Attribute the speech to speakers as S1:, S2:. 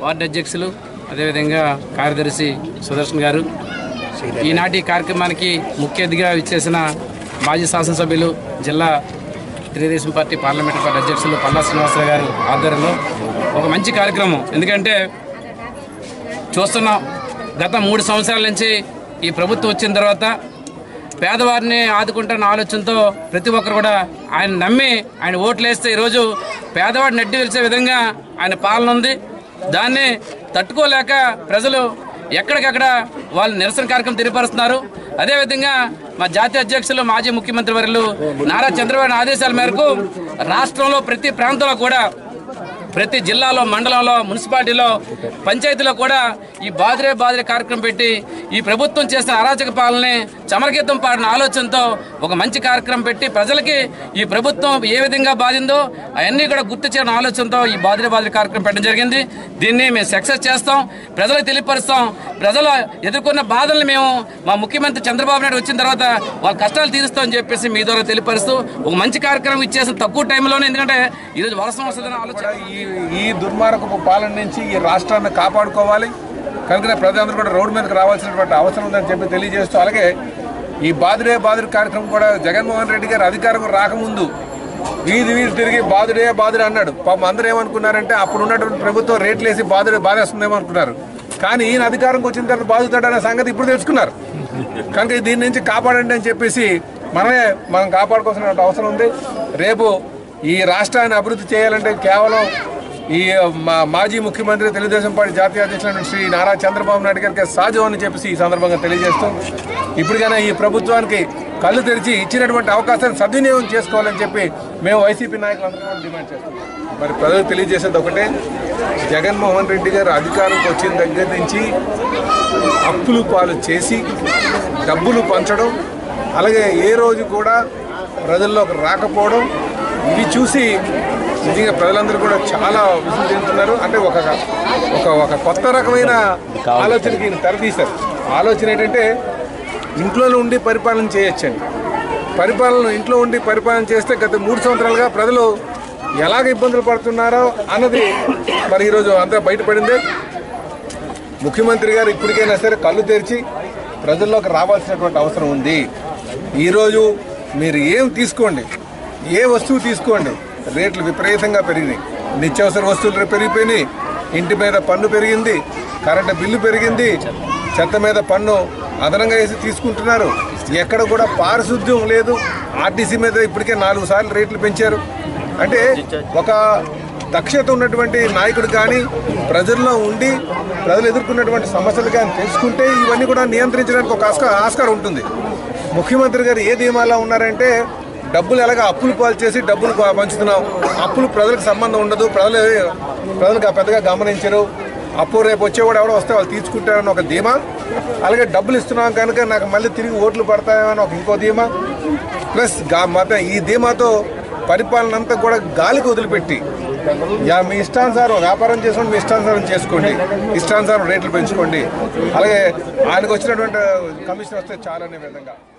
S1: ward అధ్యక్షులు అదేవిధంగా కార్యదర్శి సుదర్శన్ గారు ఈనాటి కార్యక్రమానికి ముఖ్య అతిథిగా ఇచ్చేసిన మాజీ శాసనసభ్యులు జిల్లా తెలుగుదేశం పార్టీ పార్లమెంటరీ పార్టీ అధ్యక్షులు పల్లా శ్రీనివాసరావు గారు ఆధ్వర్యంలో ఒక మంచి కార్యక్రమం ఎందుకంటే చూస్తున్నాం గత మూడు సంవత్సరాల నుంచి ఈ ప్రభుత్వం వచ్చిన తర్వాత పేదవారిని ఆదుకుంటున్న ఆలోచనతో ప్రతి ఒక్కరు కూడా ఆయన నమ్మి ఆయన ఓట్లు వేస్తే ఈరోజు పేదవాడిని నెట్టి విరిచే విధంగా ఆయన పాలన ఉంది దాన్ని తట్టుకోలేక ప్రజలు ఎక్కడికక్కడ వాళ్ళు నిరసన కార్యక్రమం తెలియపరుస్తున్నారు అదేవిధంగా మా జాతీయ అధ్యక్షులు మాజీ ముఖ్యమంత్రి వర్యులు నారా చంద్రబాబు నాయుడు ఆదేశాల మేరకు రాష్ట్రంలో ప్రతి ప్రాంతంలో కూడా ప్రతి జిల్లాలో మండలంలో మున్సిపాలిటీలో పంచాయతీలో కూడా ఈ బాదిరే బాదిరే కార్యక్రమం పెట్టి ఈ ప్రభుత్వం చేసిన అరాచక పాలనని చమరగీతం పాడిన ఆలోచనతో ఒక మంచి కార్యక్రమం పెట్టి ప్రజలకి ఈ ప్రభుత్వం ఏ విధంగా బాధిందో అవన్నీ కూడా గుర్తు చేయడం ఆలోచనతో ఈ బాదిరే బాదిరే కార్యక్రమం పెట్టడం జరిగింది దీన్ని మేము సక్సెస్ చేస్తాం ప్రజలకు తెలియపరుస్తాం ప్రజలు ఎదుర్కొన్న బాధల్ని మేము మా ముఖ్యమంత్రి చంద్రబాబు నాయుడు వచ్చిన తర్వాత వాళ్ళ కష్టాలు తీరుస్తామని చెప్పేసి మీ ద్వారా తెలియపరుస్తూ ఒక మంచి కార్యక్రమం ఇచ్చేసిన తక్కువ టైంలోనే ఎందుకంటే ఈరోజు వర్షం వస్తుందని ఆలోచన
S2: ఈ ఈ దుర్మార్గపు పాలన నుంచి ఈ రాష్ట్రాన్ని కాపాడుకోవాలి కనుక ప్రజలందరూ కూడా రోడ్డు మీదకి రావాల్సినటువంటి అవసరం ఉందని చెప్పి తెలియజేస్తూ అలాగే ఈ బాదుడే బాదుడు కార్యక్రమం కూడా జగన్మోహన్ రెడ్డి గారు అధికారం రాకముందు వీధి వీధి తిరిగి బాదుడే బాదుడే అన్నాడు పాపం అందరూ ఏమనుకున్నారంటే అప్పుడు ఉన్నటువంటి ప్రభుత్వం రేట్లు వేసి బాదుడే బాధేస్తుందేమో అనుకున్నారు కానీ ఈయన అధికారంకి వచ్చిన తర్వాత బాదుతాడనే సంగతి ఇప్పుడు తెలుసుకున్నారు కనుక దీని నుంచి కాపాడండి అని చెప్పేసి మనమే మనం కాపాడుకోవాల్సిన అవసరం ఉంది రేపు ఈ రాష్ట్రాన్ని అభివృద్ధి చేయాలంటే కేవలం ఈ మా మాజీ ముఖ్యమంత్రి తెలుగుదేశం పార్టీ జాతీయ అధ్యక్షులు శ్రీ నారా చంద్రబాబు నాయుడు గారికి సాధ్యం అని చెప్పేసి ఈ సందర్భంగా తెలియజేస్తూ ఇప్పటికైనా ఈ ప్రభుత్వానికి కళ్ళు తెరిచి ఇచ్చినటువంటి అవకాశాన్ని సద్వినియోగం చేసుకోవాలని చెప్పి మేము వైసీపీ నాయకులందరూ కూడా డిమాండ్ చేస్తున్నాం మరి ప్రజలకు తెలియజేసేది ఒకటే జగన్మోహన్ రెడ్డి గారు అధికారంకి వచ్చిన దగ్గర నుంచి అప్పులు పాలు చేసి డబ్బులు పంచడం అలాగే ఏ రోజు కూడా ప్రజల్లోకి రాకపోవడం ఇవి చూసి నిజంగా ప్రజలందరూ కూడా చాలా విసుగు చెందుతున్నారు అంటే ఒక ఒక ఒక కొత్త రకమైన ఆలోచనకి ఈయన తెరతీశారు ఆలోచన ఏంటంటే ఇంట్లోనే ఉండి పరిపాలన చేయొచ్చండి పరిపాలన ఇంట్లో ఉండి పరిపాలన చేస్తే గత మూడు సంవత్సరాలుగా ప్రజలు ఎలాగ ఇబ్బందులు పడుతున్నారో అన్నది మరి ఈరోజు అంతా బయటపడింది ముఖ్యమంత్రి గారు ఇప్పటికైనా సరే కళ్ళు తెరిచి ప్రజల్లోకి రావాల్సినటువంటి అవసరం ఉంది ఈరోజు మీరు ఏం తీసుకోండి ఏ వస్తువు తీసుకోండి రేట్లు విపరీతంగా పెరిగినాయి నిత్యావసర వస్తువులు రేపు పెరిగిపోయినాయి ఇంటి మీద పన్ను పెరిగింది కరెంటు బిల్లు పెరిగింది చెత్త మీద పన్ను అదనంగా వేసి తీసుకుంటున్నారు ఎక్కడ కూడా పారిశుద్ధ్యం లేదు ఆర్టీసీ మీద ఇప్పటికే నాలుగు సార్లు రేట్లు పెంచారు అంటే ఒక దక్షత ఉన్నటువంటి నాయకుడు కానీ ప్రజల్లో ఉండి ప్రజలు ఎదుర్కొన్నటువంటి సమస్యలు కానీ తెలుసుకుంటే ఇవన్నీ కూడా నియంత్రించడానికి ఒక ఆస్కా ఆస్కారం ఉంటుంది ముఖ్యమంత్రి గారు ఏ ధీమాలో ఉన్నారంటే డబ్బులు ఎలాగ అప్పులు పాలు చేసి డబ్బులు ప- పంచుతున్నాం అప్పులు ప్రజలకు సంబంధం ఉండదు ప్రజలు ప్రజలకు పెద్దగా గమనించరు అప్పు రేపు వచ్చేవాడు ఎవడో వస్తే వాళ్ళు తీర్చుకుంటారని ఒక ధీమా అలాగే డబ్బులు ఇస్తున్నాం కనుక నాకు మళ్ళీ తిరిగి ఓట్లు పడతాయని ఒక ఇంకో ధీమా ప్లస్ గా మొత్తం ఈ ధీమాతో పరిపాలన అంతా కూడా గాలికి వదిలిపెట్టి యా మీ ఇష్టానుసారం వ్యాపారం చేసుకోండి మీ ఇష్టానుసారం చేసుకోండి ఇష్టానుసారం రేట్లు పెంచుకోండి అలాగే ఆయనకు వచ్చినటువంటి కమిషన్ వస్తే చాలనే విధంగా